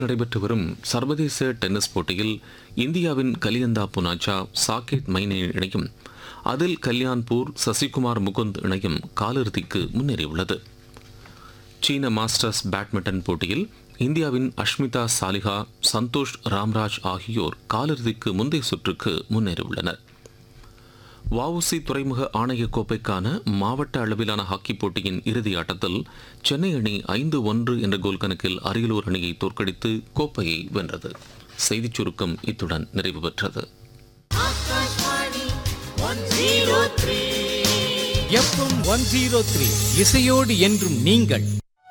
நடைபெற்று வரும் சர்வதேச டென்னிஸ் போட்டியில் இந்தியாவின் கலியந்தா புனாச்சா சாகேட் மைனே இணையும் அதில் கல்யாண்பூர் சசிகுமார் முகுந்த் இணையும் காலிறுதிக்கு முன்னேறியுள்ளது சீன மாஸ்டர்ஸ் பேட்மிண்டன் போட்டியில் இந்தியாவின் அஷ்மிதா சாலிஹா சந்தோஷ் ராம்ராஜ் ஆகியோர் காலிறுதிக்கு முந்தைய சுற்றுக்கு முன்னேறியுள்ளனர் வஉசி துறைமுக ஆணைய கோப்பைக்கான மாவட்ட அளவிலான ஹாக்கி போட்டியின் இறுதி ஆட்டத்தில் சென்னை அணி ஐந்து ஒன்று என்ற கோல் கணக்கில் அரியலூர் அணியை தோற்கடித்து கோப்பையை வென்றது செய்திச் சுருக்கம் இத்துடன் நிறைவு பெற்றது Akashvani one zero three FM one zero three இசையோடு என்றும் நீங்கள்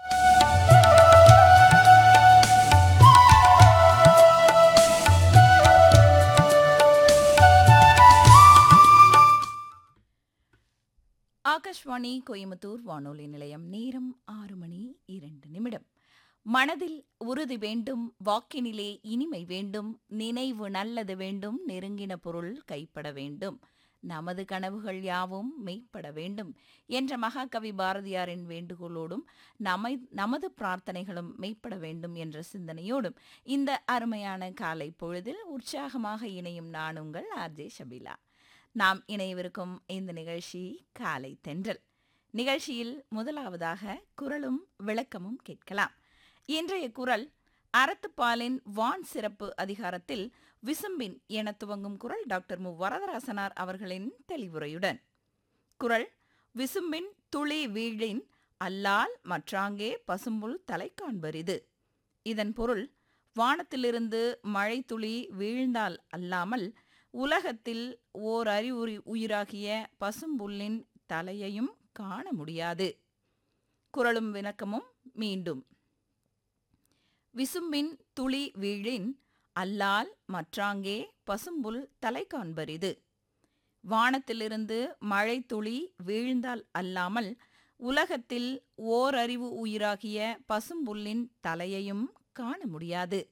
ஆகாஷ்வாணி கோயம்புத்தூர் வானொலி நிலையம் நேரம் ஆறு மணி இரண்டு நிமிடம் மனதில் உறுதி வேண்டும் வாக்கினிலே இனிமை வேண்டும் நினைவு நல்லது வேண்டும் நெருங்கின பொருள் கைப்பட வேண்டும் நமது கனவுகள் யாவும் மெய்ப்பட வேண்டும் என்ற மகாகவி பாரதியாரின் வேண்டுகோளோடும் நமை நமது பிரார்த்தனைகளும் மெய்ப்பட வேண்டும் என்ற சிந்தனையோடும் இந்த அருமையான காலை பொழுதில் உற்சாகமாக இணையும் நான் உங்கள் ஆர்ஜே ஷபிலா நாம் இணையவிருக்கும் இந்த நிகழ்ச்சி காலை தென்றல் நிகழ்ச்சியில் முதலாவதாக குரலும் விளக்கமும் கேட்கலாம் இன்றைய குரல் அறத்துப்பாலின் வான் சிறப்பு அதிகாரத்தில் விசும்பின் என துவங்கும் குரல் டாக்டர் மு வரதராசனார் அவர்களின் தெளிவுரையுடன் குரல் விசும்பின் துளி வீழின் அல்லால் மற்றாங்கே பசும்புல் தலை காண்பரிது இதன் பொருள் வானத்திலிருந்து மழை துளி வீழ்ந்தால் அல்லாமல் உலகத்தில் ஓர் அறிவுரி உயிராகிய பசும்புல்லின் தலையையும் காண முடியாது குரலும் விளக்கமும் மீண்டும் விசும்பின் துளி வீழின் அல்லால் மற்றாங்கே பசும்புல் தலை காண்பரிது வானத்திலிருந்து மழை துளி வீழ்ந்தால் அல்லாமல் உலகத்தில் ஓரறிவு உயிராகிய பசும்புல்லின் தலையையும் காண முடியாது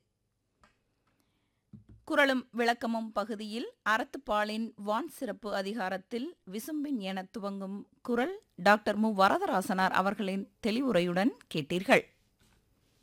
குரலும் விளக்கமும் பகுதியில் அறத்துப்பாலின் வான் சிறப்பு அதிகாரத்தில் விசும்பின் என துவங்கும் குரல் டாக்டர் மு வரதராசனார் அவர்களின் தெளிவுரையுடன் கேட்டீர்கள்